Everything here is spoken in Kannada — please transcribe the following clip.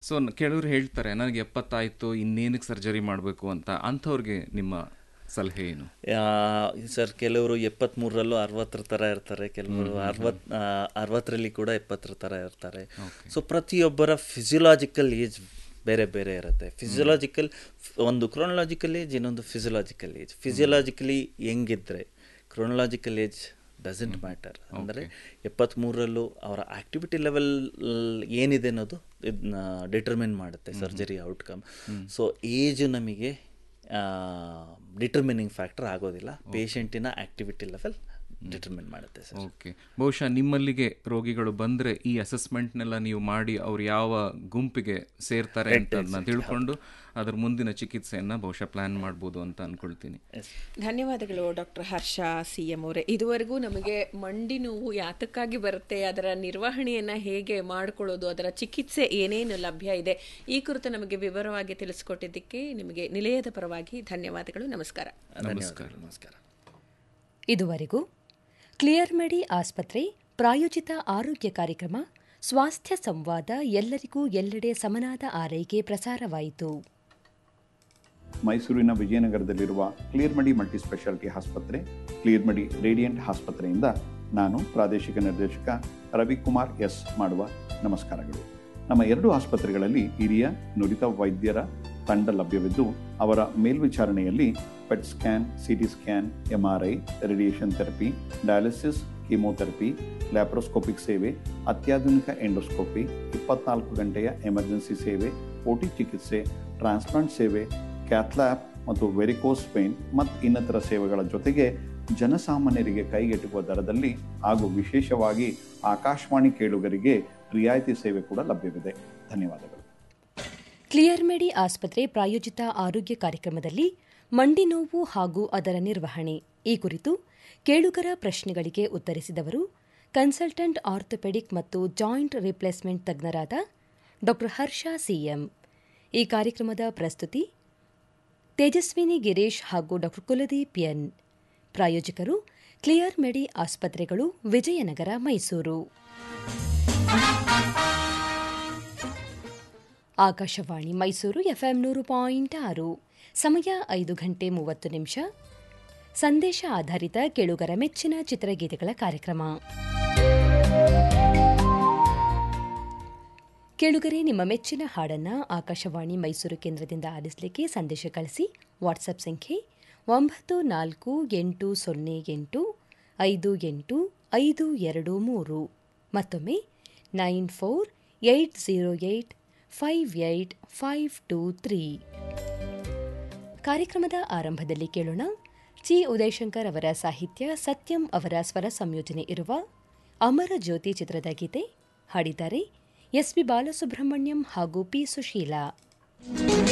ಸೊ ಕೆಲವರು ಹೇಳ್ತಾರೆ ನನಗೆ ಎಪ್ಪತ್ತಾಯ್ತು ಇನ್ನೇನಕ್ಕೆ ಸರ್ಜರಿ ಮಾಡಬೇಕು ಅಂತ ಅಂಥವ್ರಿಗೆ ನಿಮ್ಮ ಸಲಹೆ ಏನು ಸರ್ ಕೆಲವರು ಎಪ್ಪತ್ತ್ಮೂರರಲ್ಲೂ ಅರವತ್ತರ ಥರ ಇರ್ತಾರೆ ಕೆಲವರು ಅರವತ್ ಅರವತ್ತರಲ್ಲಿ ಕೂಡ ಎಪ್ಪತ್ತರ ಥರ ಇರ್ತಾರೆ ಸೊ ಪ್ರತಿಯೊಬ್ಬರ ಫಿಸಿಯಲಾಜಿಕಲ್ ಏಜ್ ಬೇರೆ ಬೇರೆ ಇರುತ್ತೆ ಫಿಸಿಯಲಾಜಿಕಲ್ ಒಂದು ಕ್ರೋನಲಾಜಿಕಲ್ ಏಜ್ ಇನ್ನೊಂದು ಫಿಸಿಯಲಾಜಿಕಲ್ ಏಜ್ ಫಿಸಿಯಲಾಜಿಕಲಿ ಹೆಂಗಿದ್ರೆ ಕ್ರೋನಲಾಜಿಕಲ್ ಏಜ್ ಡಸಂಟ್ ಮ್ಯಾಟರ್ ಅಂದರೆ ಎಪ್ಪತ್ತ್ಮೂರರಲ್ಲೂ ಅವರ ಆ್ಯಕ್ಟಿವಿಟಿ ಲೆವೆಲ್ ಏನಿದೆ ಅನ್ನೋದು ಇದನ್ನ ಡಿಟರ್ಮಿನ್ ಮಾಡುತ್ತೆ ಸರ್ಜರಿ ಔಟ್ಕಮ್ ಸೊ ಏಜು ನಮಗೆ ಡಿಟರ್ಮಿನಿಂಗ್ ಫ್ಯಾಕ್ಟರ್ ಆಗೋದಿಲ್ಲ ಪೇಷಂಟಿನ ಆ್ಯಕ್ಟಿವಿಟಿ ಲೆವೆಲ್ ಡಿಟರ್ಮಿನ್ ಮಾಡುತ್ತೆ ಸರ್ ಓಕೆ ಬಹುಶಃ ನಿಮ್ಮಲ್ಲಿಗೆ ರೋಗಿಗಳು ಬಂದರೆ ಈ ಅಸೆಸ್ಮೆಂಟ್ನೆಲ್ಲ ನೀವು ಮಾಡಿ ಅವ್ರು ಯಾವ ಗುಂಪಿಗೆ ಸೇರ್ತಾರೆ ಅಂತ ಅದನ್ನ ತಿಳ್ಕೊಂಡು ಅದರ ಮುಂದಿನ ಚಿಕಿತ್ಸೆಯನ್ನು ಬಹುಶಃ ಪ್ಲ್ಯಾನ್ ಮಾಡ್ಬೋದು ಅಂತ ಅಂದ್ಕೊಳ್ತೀನಿ ಧನ್ಯವಾದಗಳು ಡಾಕ್ಟರ್ ಹರ್ಷ ಸಿ ಎಂ ಅವರೇ ಇದುವರೆಗೂ ನಮಗೆ ಮಂಡಿ ನೋವು ಯಾತಕ್ಕಾಗಿ ಬರುತ್ತೆ ಅದರ ನಿರ್ವಹಣೆಯನ್ನು ಹೇಗೆ ಮಾಡಿಕೊಳ್ಳೋದು ಅದರ ಚಿಕಿತ್ಸೆ ಏನೇನು ಲಭ್ಯ ಇದೆ ಈ ಕುರಿತು ನಮಗೆ ವಿವರವಾಗಿ ತಿಳಿಸಿಕೊಟ್ಟಿದ್ದಕ್ಕೆ ನಿಮಗೆ ನಿಲಯದ ಪರವಾಗಿ ಧನ್ಯವಾದಗಳು ನಮಸ್ಕಾರ ನಮಸ್ಕಾರ ನಮಸ್ಕಾರ ಇದುವರೆಗೂ ಕ್ಲಿಯರ್ ಮೆಡಿ ಆಸ್ಪತ್ರೆ ಪ್ರಾಯೋಜಿತ ಆರೋಗ್ಯ ಕಾರ್ಯಕ್ರಮ ಸ್ವಾಸ್ಥ್ಯ ಸಂವಾದ ಎಲ್ಲರಿಗೂ ಎಲ್ಲೆಡೆ ಸಮನಾದ ಆರೈಕೆ ಪ್ರಸಾರವಾಯಿತು ಮೈಸೂರಿನ ವಿಜಯನಗರದಲ್ಲಿರುವ ಕ್ಲಿಯರ್ಮಡಿ ಮಲ್ಟಿ ಸ್ಪೆಷಾಲಿಟಿ ಆಸ್ಪತ್ರೆ ಕ್ಲಿಯರ್ಮಡಿ ರೇಡಿಯಂಟ್ ಆಸ್ಪತ್ರೆಯಿಂದ ನಾನು ಪ್ರಾದೇಶಿಕ ನಿರ್ದೇಶಕ ರವಿಕುಮಾರ್ ಎಸ್ ಮಾಡುವ ನಮಸ್ಕಾರಗಳು ನಮ್ಮ ಎರಡು ಆಸ್ಪತ್ರೆಗಳಲ್ಲಿ ಹಿರಿಯ ನುರಿತ ವೈದ್ಯರ ತಂಡ ಲಭ್ಯವಿದ್ದು ಅವರ ಮೇಲ್ವಿಚಾರಣೆಯಲ್ಲಿ PET scan CT scan MRI radiation therapy dialysis chemotherapy laparoscopic ಸೇವೆ ಅತ್ಯಾಧುನಿಕ ಎಂಡೋಸ್ಕೋಪಿ ಇಪ್ಪತ್ನಾಲ್ಕು ಗಂಟೆಯ ಎಮರ್ಜೆನ್ಸಿ ಸೇವೆ ಓಟಿ ಚಿಕಿತ್ಸೆ ಟ್ರಾನ್ಸ್ಪ್ಲಾಂಟ್ ಸೇವೆ ಕ್ಯಾಥ್ಲ್ಯಾಪ್ ಮತ್ತು ವೆರಿಕೋಸ್ ಪೇನ್ ಮತ್ತು ಇನ್ನಿತರ ಸೇವೆಗಳ ಜೊತೆಗೆ ಜನಸಾಮಾನ್ಯರಿಗೆ ಕೈಗೆಟುಕುವ ದರದಲ್ಲಿ ಹಾಗೂ ವಿಶೇಷವಾಗಿ ಆಕಾಶವಾಣಿ ಕೇಳುಗರಿಗೆ ರಿಯಾಯಿತಿ ಸೇವೆ ಕೂಡ ಲಭ್ಯವಿದೆ ಧನ್ಯವಾದಗಳು ಕ್ಲಿಯರ್ ಮೆಡಿ ಆಸ್ಪತ್ರೆ ಪ್ರಾಯೋಜಿತ ಆರೋಗ್ಯ ಕಾರ್ಯಕ್ರಮದಲ್ಲಿ ಮಂಡಿ ನೋವು ಹಾಗೂ ಅದರ ನಿರ್ವಹಣೆ ಈ ಕುರಿತು ಕೇಳುಗರ ಪ್ರಶ್ನೆಗಳಿಗೆ ಉತ್ತರಿಸಿದವರು ಕನ್ಸಲ್ಟೆಂಟ್ ಆರ್ಥೋಪೆಡಿಕ್ ಮತ್ತು ಜಾಯಿಂಟ್ ರಿಪ್ಲೇಸ್ಮೆಂಟ್ ತಜ್ಞರಾದ ಡಾ ಹರ್ಷ ಸಿಎಂ ಈ ಕಾರ್ಯಕ್ರಮದ ಪ್ರಸ್ತುತಿ ತೇಜಸ್ವಿನಿ ಗಿರೀಶ್ ಹಾಗೂ ಡಾ ಕುಲದೀಪ್ ಎನ್ ಪ್ರಾಯೋಜಕರು ಕ್ಲಿಯರ್ ಮೆಡಿ ಆಸ್ಪತ್ರೆಗಳು ವಿಜಯನಗರ ಮೈಸೂರು ಆಕಾಶವಾಣಿ ಮೈಸೂರು ಎಫ್ಎಂ ನೂರು ಪಾಯಿಂಟ್ ಆರು ಸಮಯ ಐದು ಗಂಟೆ ಮೂವತ್ತು ನಿಮಿಷ ಸಂದೇಶ ಆಧಾರಿತ ಕೇಳುಗರ ಮೆಚ್ಚಿನ ಚಿತ್ರಗೀತೆಗಳ ಕಾರ್ಯಕ್ರಮ ಕೇಳುಗರೆ ನಿಮ್ಮ ಮೆಚ್ಚಿನ ಹಾಡನ್ನು ಆಕಾಶವಾಣಿ ಮೈಸೂರು ಕೇಂದ್ರದಿಂದ ಆಲಿಸಲಿಕ್ಕೆ ಸಂದೇಶ ಕಳಿಸಿ ವಾಟ್ಸಪ್ ಸಂಖ್ಯೆ ಒಂಬತ್ತು ನಾಲ್ಕು ಎಂಟು ಸೊನ್ನೆ ಎಂಟು ಐದು ಎಂಟು ಐದು ಎರಡು ಮೂರು ಮತ್ತೊಮ್ಮೆ nine four eight zero eight five eight five two three ಕಾರ್ಯಕ್ರಮದ ಆರಂಭದಲ್ಲಿ ಕೇಳೋಣ ಚಿ ಉದಯಶಂಕರ್ ಅವರ ಸಾಹಿತ್ಯ ಸತ್ಯಂ ಅವರ ಸ್ವರ ಸಂಯೋಜನೆ ಇರುವ ಅಮರ ಜ್ಯೋತಿ ಚಿತ್ರದ ಗೀತೆ ಹಾಡಿದ್ದಾರೆ ಎಸ್ ಪಿ ಬಾಲಸುಬ್ರಹ್ಮಣ್ಯಂ ಹಾಗೂ ಪಿ ಸುಶೀಲಾ